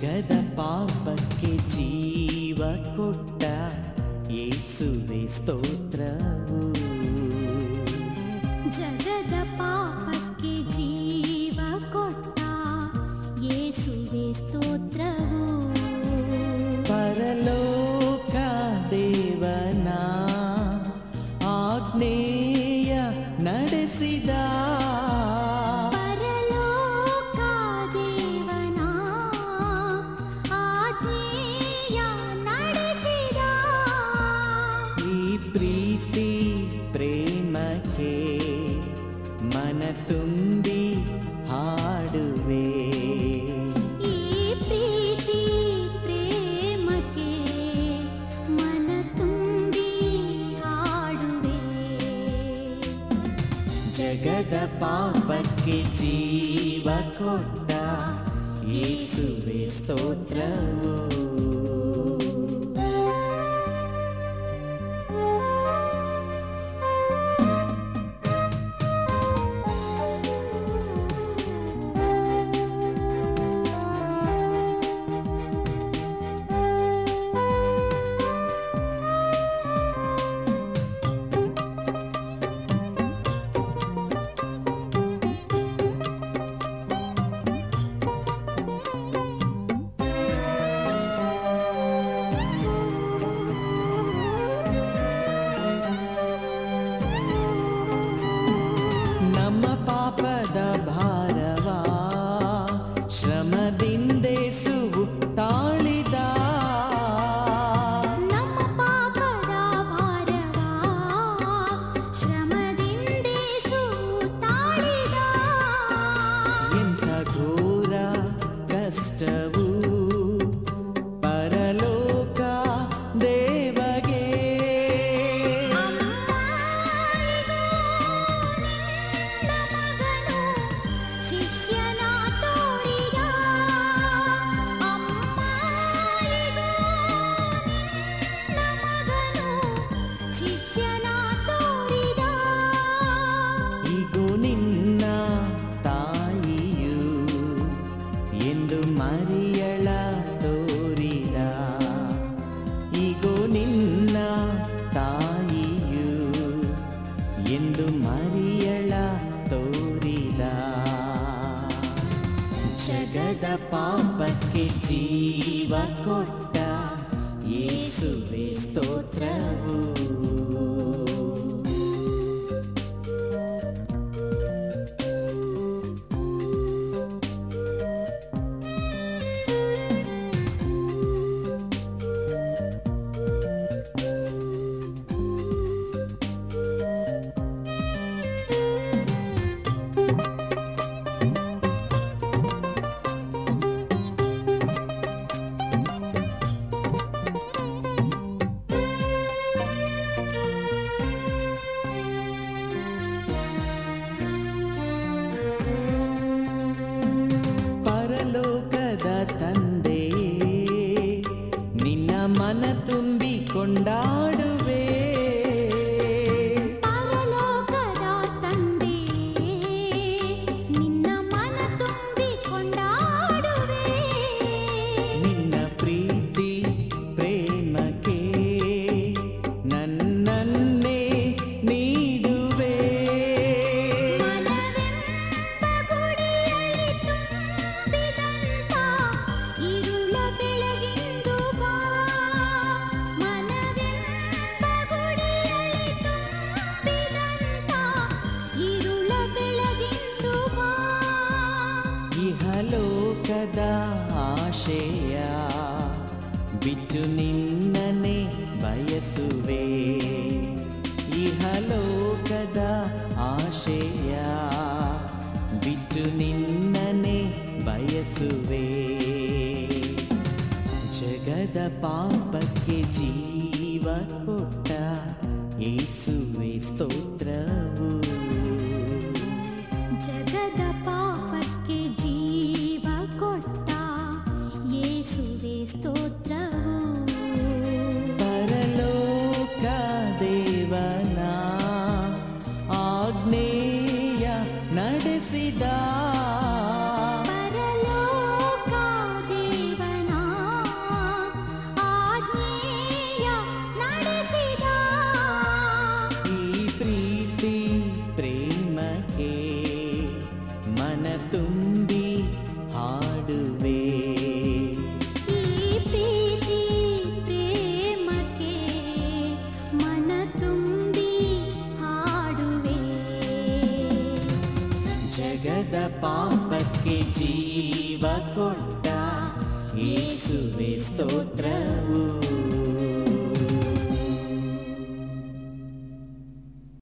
ಜಗದ ಪಾಪಕ್ಕೆ ಜೀವ ಕೊಟ್ಟ ಯೇಸುವೆ ಸ್ತೋತ್ರವು ಜಗದ ಪಾಪಕ್ಕೆ ಜೀವ ಕೊಟ್ಟ ಯೇಸುವೆ ಸ್ತೋತ್ರವು ಪರಲೋಕ ದೇವನ ಆಗ್ನೇಯ ನಡೆಸಿದ ಪರಲೋಕ ದೇವನ ಆಜ್ಞೆಯ ನಡೆಸಿದ ಈ ಪ್ರೀತಿ ಪ್ರೇಮಕ್ಕೆ ಮನ ತುಂಬಿ ಹಾಡುವೆ ಈ ಪ್ರೀತಿ ಪ್ರೇಮಕ್ಕೆ ಮನ ತುಂಬಿ ಹಾಡುವೆ ಜಗದ ಪಾಪಕ್ಕೆ ಜೀವ ಕೊಟ್ಟ ಯೇಸುವೆ ಸ್ತೋತ್ರವು ನಮ್ಮ ಪಾಪದ ಭಾರವ ಶ್ರಮದಿಂದೇಸುವು ತಾಳಿದ ನಮ್ಮ ಪಾಪದ ಭಾರವ ಶ್ರಮದಿಂದೇಸು ತಾಳಿದ ಎಂಥ ಘೋರ ಕಷ್ಟವು ಪರಲೋಕ ದೇವಗೆ ಮಗನು ಶಿಷ್ಯನ ತೋರಿದ ಅಮ್ಮನಿಗೂ ನಿನ್ನ ಮಗನು ಶಿಷ್ಯನ ತೋರಿದ ಇಗೋ ನಿನ್ನ ತಾಯಿಯು ಎಂದು ಮರಿಯಳ ತೋರಿದ ಇಗೋ ನಿನ್ನ ತಾಯಿಯು ಎಂದು ಮರಿಯಳ ತೋರಿದ ಜಗದ ಪಾಪಕ್ಕೆ ಜೀವ ಕೊಟ್ಟ ಯೇಸುವೆ ಸ್ತೋತ್ರವು ಪರಲೋಕದ ತಂದೆ ನಿನ್ನ ಮನ ತುಂಬಿ ಕೊಂಡಾಡುವೆ ಪರಲೋಕದ ತಂದೆ ನಿನ್ನ ಮನ ತುಂಬಿ ಕೊಂಡಾಡುವೆ ನಿನ್ನ ಪ್ರೀತಿ ಪ್ರೇಮಕ್ಕೆ ನನ್ನನ್ನೇ ನೀಡುವೆ ಮನವೆಂಬ ಗುಡಿಯಲ್ಲಿ ತುಂಬಿದಂತ ഇരുಳ ಬೆಳಗಿಂದು ಬಾ ಮನವೆಂಬ ಗುಡಿಯಲ್ಲಿ ತುಂಬಿದಂತ ഇരുಳ ಬೆಳಗಿಂದು ಬಾ ಇಹಲೋಕದ ಆಶೆಯ ಬಿಟ್ಟು ನಿನ್ನನೆ ಬಯಸುವೆ ಇಹಲೋಕದ ಆಶೆಯ ಬಿಟ್ಟು ನಿನ್ನನೆ ಬಯಸುವೆ ಜಗದ ಪಾಪಕ್ಕೆ ಜೀವ ಕೊಟ್ಟ ಯೇಸುವೆ ಸ್ತೋತ್ರವು ಜಗದ ಪಾಪಕ್ಕೆ ಜೀವ ಕೊಟ್ಟ ಯೇಸುವೆ ಸ್ತೋತ್ರವು ಪರಲೋಕ ದೇವನ ಆಗ್ನೇಯ ನಡೆಸಿದ ಪರಲೋಕ ದೇವನ ಜಗದ ಪಾಪಕ್ಕೆ ಜೀವ ಕೊಟ್ಟ ಯೇಸುವೆ ಸ್ತೋತ್ರವು